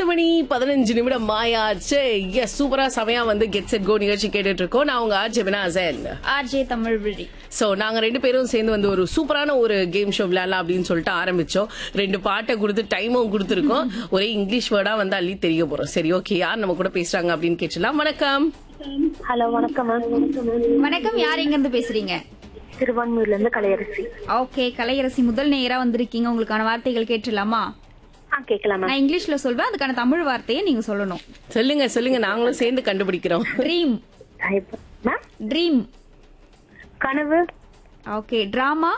மணி பதினஞ்சு நிமிடம் மாயாச்சு எஸ் சூப்பரா செமையா வந்து கெட் செட் கோ நிகழ்ச்சி கேட்டுட்டு இருக்கோம் நான் உங்க ஆர்ஜே வினாசன் ஆர்ஜே தமிழ் விழி சோ நாங்க ரெண்டு பேரும் சேர்ந்து வந்து ஒரு சூப்பரான ஒரு கேம் ஷோ விளையாடலாம் அப்படின்னு சொல்லிட்டு ஆரம்பிச்சோம் ரெண்டு பாட்டை கொடுத்து டைமும் கொடுத்துருக்கோம் ஒரே இங்கிலீஷ் வேர்டா வந்து அள்ளி தெரிய போறோம் சரி ஓகே யார் நம்ம கூட பேசுறாங்க அப்படின்னு கேட்டலாம் வணக்கம் ஹலோ வணக்கம் மேம் வணக்கம் யார் எங்க இருந்து பேசுறீங்க திருவான்மூர்ல இருந்து கலையரசி ஓகே கலையரசி முதல் நேரா வந்திருக்கீங்க உங்களுக்கான வார்த்தைகள் கேட்டுலாமா ஆ கேட்கலாம் மேம் நான் இங்கிலீஷ்ல சொல்வேன் அதுக்கான தமிழ் வார்த்தையை நீங்க சொல்லணும் சொல்லுங்க சொல்லுங்க நாங்களும் சேர்ந்து கண்டுபிடிக்கிறோம் ட்ரீம் மேம் ட்ரீம் கனவு ஓகே டிராமா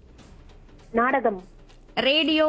நாடகம் ரேடியோ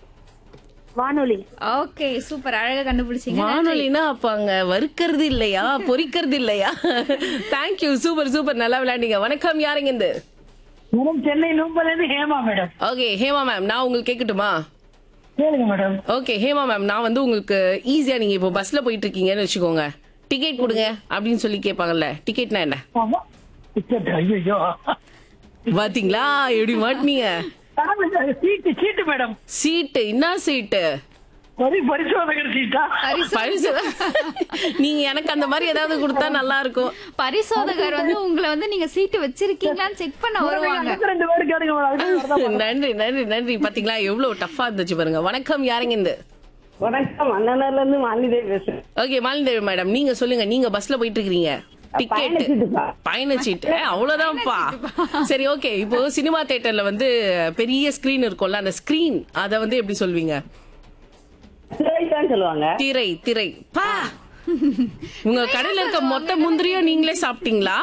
வானொலி ஓகே சூப்பர் அழகா கண்டுபிடிச்சீங்க வானொலினா அப்ப அங்க வறுக்கிறது இல்லையா பொரிக்கிறது இல்லையா தேங்க்யூ சூப்பர் சூப்பர் நல்லா விளையாண்டீங்க வணக்கம் யாருங்க இந்த மேடம் சென்னை நூம்பல இருந்து Hema madam okay Hema ma'am நான் உங்களுக்கு கேட்கட்டுமா கேளுங்க மேடம் ஓகே ஹேமா மேம் நான் வந்து உங்களுக்கு ஈஸியா நீங்க இப்போ பஸ்ல போயிட்டு இருக்கீங்கன்னு வச்சுக்கோங்க டிக்கெட் கொடுங்க அப்படின்னு சொல்லி கேட்பாங்கல்ல டிக்கெட்னா என்ன ஆமா டிக்கெட் ஐயோ பாத்தீங்களா எப்படி மாட்டினீங்க சீட்டு சீட்டு மேடம் சீட்டு என்ன சீட்டு பரி பரிசோதகர் சீட்டா பரிசு நீங்க எனக்கு அந்த மாதிரி ஏதாவது கொடுத்தா நல்லா இருக்கும் பரிசோதகர் வந்து உங்களை வந்து நீங்க சீட்டு வச்சிருக்கீங்களான்னு செக் பண்ண வருவாங்க அடுத்த ரெண்டு பேரும் கேளுங்க மேடம் அதுக்கு வரதான் நன்றி நன்றி நன்றி பாத்தீங்களா எவ்வளவு டஃபா இருந்துச்சு பாருங்க வணக்கம் யாருங்க இந்த வணக்கம் அண்ணனர்ல இருந்து மாலிதேவி பேசுறேன் ஓகே மாலிதேவி மேடம் நீங்க சொல்லுங்க நீங்க பஸ்ல போயிட்டு இருக்கீங்க டிக்கெட் பயணச்சீட்டுப்பா. பயணச்சீட்டு ஏ, அவ்வளவுதான்ப்பா சரி ஓகே இப்போ சினிமா தியேட்டர்ல வந்து பெரிய ஸ்கிரீன் இருக்கும்ல அந்த ஸ்கிரீன் அத வந்து எப்படி சொல்வீங்க சிறைதான் சொல்லுவாங்க திரை திரை பா உங்க கடையில இருக்க மொத்த முந்திரியும் நீங்களே சாப்பிட்டீங்களா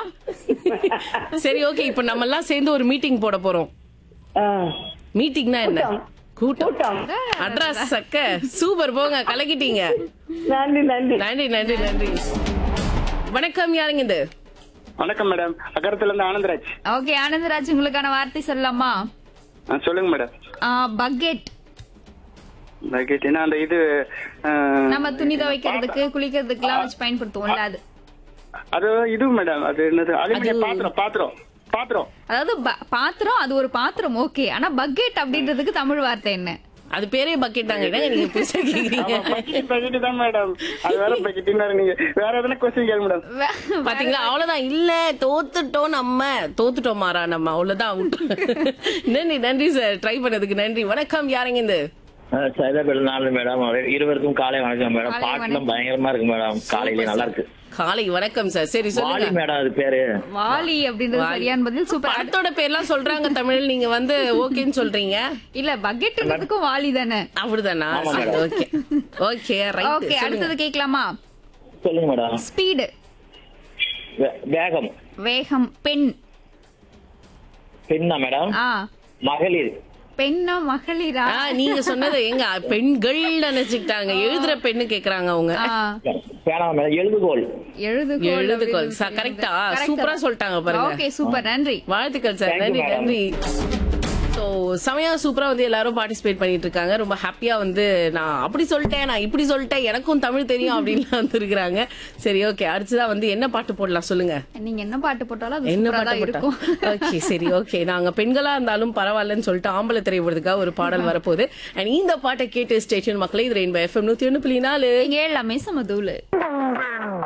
சரி ஓகே இப்போ நம்ம எல்லாம் சேர்ந்து ஒரு மீட்டிங் போட போறோம் ஆ. மீட்டிங்னா என்ன கூட்டம் கூட்டம் அட்ரஸ் சக்க சூப்பர் போங்க கலக்கிட்டீங்க நன்றி நன்றி நன்றி நன்றி நன்றி வணக்கம் யாருங்க இது வணக்கம் மேடம் அகரத்துல இருந்து ஆனந்தராஜ் ஓகே ஆனந்தராஜ் உங்களுக்கான வார்த்தை சொல்லலாமா ஆ, சொல்லுங்க மேடம் பக்கெட் கேட்டீங்கன்னா அந்த இது ஆ, நம்ம துணி துவைக்கிறதுக்கு குளிக்கிறதுக்கு எல்லாம் வச்சு பயன்படுத்துவோம்ல அது அது இது மேடம் அது என்னது அலுமினியம் பாத்திரம் பாத்திரம் பாத்திரம் அதாவது ப- பாத்திரம் அது ஒரு பாத்திரம் ஓகே ஆனா பக்கெட் அப்படின்றதுக்கு தமிழ் வார்த்தை என்ன அது பேரே பக்கெட் தாங்க என்னங்க நீங்க புதுசா கேக்குறீங்க பக்கெட் பக்கெட் தான் மேடம் அது வேற பக்கெட் நீங்க வேற எதனா கொஸ்டின் கேளுங்க மேடம் வே- பாத்தீங்களா அவ்வளவுதான் இல்ல தோத்துட்டோம் நம்ம தோத்துட்டோம் மாறா நம்ம அவ்வளவுதான் out. நன்றி நன்றி சார் ட்ரை பண்ணதுக்கு நன்றி வணக்கம் யாருங்க இந்த சைதாபேட் நாலு மேடம் இருவருக்கும் காலை வணக்கம் மேடம் காலை பாட்டுலாம் பயங்கரமா இருக்கு மேடம் காலையில நல்லா இருக்கு காலை வணக்கம் சார் சரி வாலி சொல்லுங்க மேடம் அது பேரு வாலி அப்படின்றது சரியான பதில் சூப்பர் படத்தோட பேர்லாம் சொல்றாங்க தமிழ் நீங்க வந்து ஓகேன்னு சொல்றீங்க இல்ல பக்கெட்ன்றதுக்கும் வாலி தானே அப்படிதானா ஆமா, madam. Okay okay right okay அடுத்தது கேட்கலாமா சொல்லுங்க மேடம் ஸ்பீடு வே- வேகம் வேகம் பெண் பெண்ணா மேடம் ஆ மகளிர் பெண்ணா மகளிரா ஆ நீங்க சொன்னது எங்க பெண்கள் நினைச்சுக்கிட்டாங்க எழுதுற பெண்ணு கேக்குறாங்க அவங்க ஆ, வேணாம் மேடம் எழுதுகோல் எழுதுகோள் எழுதுகோள் அப்படின்னு ச- கரெக்டா Correct சூப்பரா தான். சொல்லிட்டாங்க பாருங்க ஓகே சூப்பர் நன்றி வாழ்த்துக்கள் சார் Thank நன்றி you, madam. நன்றி சோ செமையா சூப்பரா வந்து எல்லாரும் பார்ட்டிசிபேட் பண்ணிட்டு இருக்காங்க ரொம்ப ஹாப்பியா வந்து நான் அப்படி சொல்லிட்டேன் நான் இப்படி சொல்லிட்டேன் எனக்கும் தமிழ் தெரியும் அப்படின்னு வந்துருக்காங்க சரி ஓகே அடுத்ததான் வந்து என்ன பாட்டு போடலாம் சொல்லுங்க நீங்க என்ன பாட்டு போட்டாலும் அது என்ன சூப்பரா பாட்டு தான் போட்டா இருக்கும் ஓகே சரி ஓகே நாங்க பெண்களா இருந்தாலும் பரவாயில்லன்னு சொல்லிட்டு ஆம்பளை திரைப்படத்துக்காக ஒரு பாடல் வரப்போகுது அண்ட் இந்த பாட்டை கேட்டு ஸ்டேஷன் மக்களே இது ரெயின்போ எஃப்எம் நூத்தி ஒண்ணு புள்ளி நாலு நீங்க எல்லாமே சமதூளு